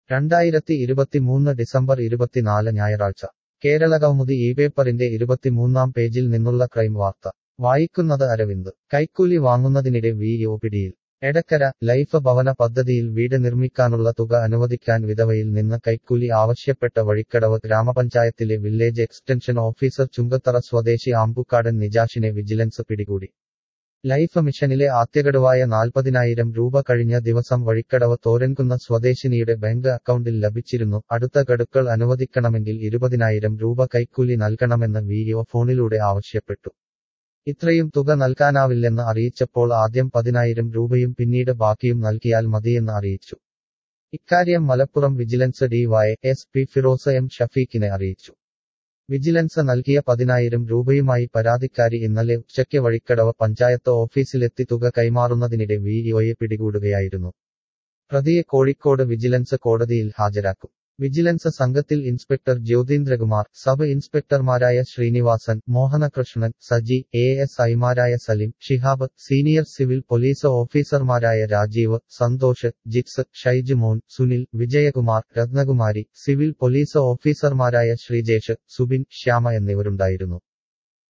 രണ്ടായിരത്തി ഇരുപത്തിമൂന്ന് ഡിസംബർ ഇരുപത്തിനാല് ഞായറാഴ്ച കേരള കൗമുദി ഈ പേപ്പറിന്റെ ഇരുപത്തിമൂന്നാം പേജിൽ നിന്നുള്ള ക്രൈം വാർത്ത വായിക്കുന്നത് അരവിന്ദ് കൈക്കൂലി വാങ്ങുന്നതിനിടെ വി ഒ പിടിയിൽ എടക്കര ലൈഫ് ഭവന പദ്ധതിയിൽ വീട് നിർമ്മിക്കാനുള്ള തുക അനുവദിക്കാൻ വിധവയിൽ നിന്ന് കൈക്കൂലി ആവശ്യപ്പെട്ട വഴിക്കടവ് ഗ്രാമപഞ്ചായത്തിലെ വില്ലേജ് എക്സ്റ്റൻഷൻ ഓഫീസർ ചുങ്കത്തറ സ്വദേശി ആമ്പുക്കാടൻ നിജാഷിനെ വിജിലൻസ് പിടികൂടി ലൈഫ് മിഷനിലെ ആദ്യഗഡുവായ നാൽപ്പതിനായിരം രൂപ കഴിഞ്ഞ ദിവസം വഴിക്കടവ് തോരൻകുന്ന സ്വദേശിനിയുടെ ബാങ്ക് അക്കൗണ്ടിൽ ലഭിച്ചിരുന്നു അടുത്ത ഗഡുക്കൾ അനുവദിക്കണമെങ്കിൽ ഇരുപതിനായിരം രൂപ കൈക്കൂലി നൽകണമെന്ന് വിഇഒ ഫോണിലൂടെ ആവശ്യപ്പെട്ടു ഇത്രയും തുക നൽകാനാവില്ലെന്ന് അറിയിച്ചപ്പോൾ ആദ്യം പതിനായിരം രൂപയും പിന്നീട് ബാക്കിയും നൽകിയാൽ മതിയെന്ന് അറിയിച്ചു ഇക്കാര്യം Malappuram vigilance DY S P Firoz M ഷഫീഖിനെ അറിയിച്ചു വിജിലൻസ് നൽകിയ പതിനായിരം രൂപയുമായി പരാതിക്കാരി ഇന്നലെ ഉച്ചയ്ക്ക് വഴിക്കടവ് പഞ്ചായത്ത് ഓഫീസിലെത്തി തുക കൈമാറുന്നതിനിടെ വിഇഒയെ പിടികൂടുകയായിരുന്നു പ്രതിയെ കോഴിക്കോട് വിജിലൻസ് കോടതിയിൽ ഹാജരാക്കും വിജിലൻസ് സംഘത്തിൽ ഇൻസ്പെക്ടർ ജ്യോതീന്ദ്രകുമാർ സബ് ഇൻസ്പെക്ടർമാരായ ശ്രീനിവാസൻ മോഹനകൃഷ്ണൻ സജി എ എസ് ഐമാരായ Salim Shihab senior civil police ഓഫീസർമാരായ രാജീവ് സന്തോഷ് ജിക്സ് ഷൈജുമോൻ സുനിൽ വിജയകുമാർ രത്നകുമാരി സിവിൽ പോലീസ് ഓഫീസർമാരായ ശ്രീജേഷ് സുബിൻ ശ്യാമ എന്നിവരുണ്ടായിരുന്നു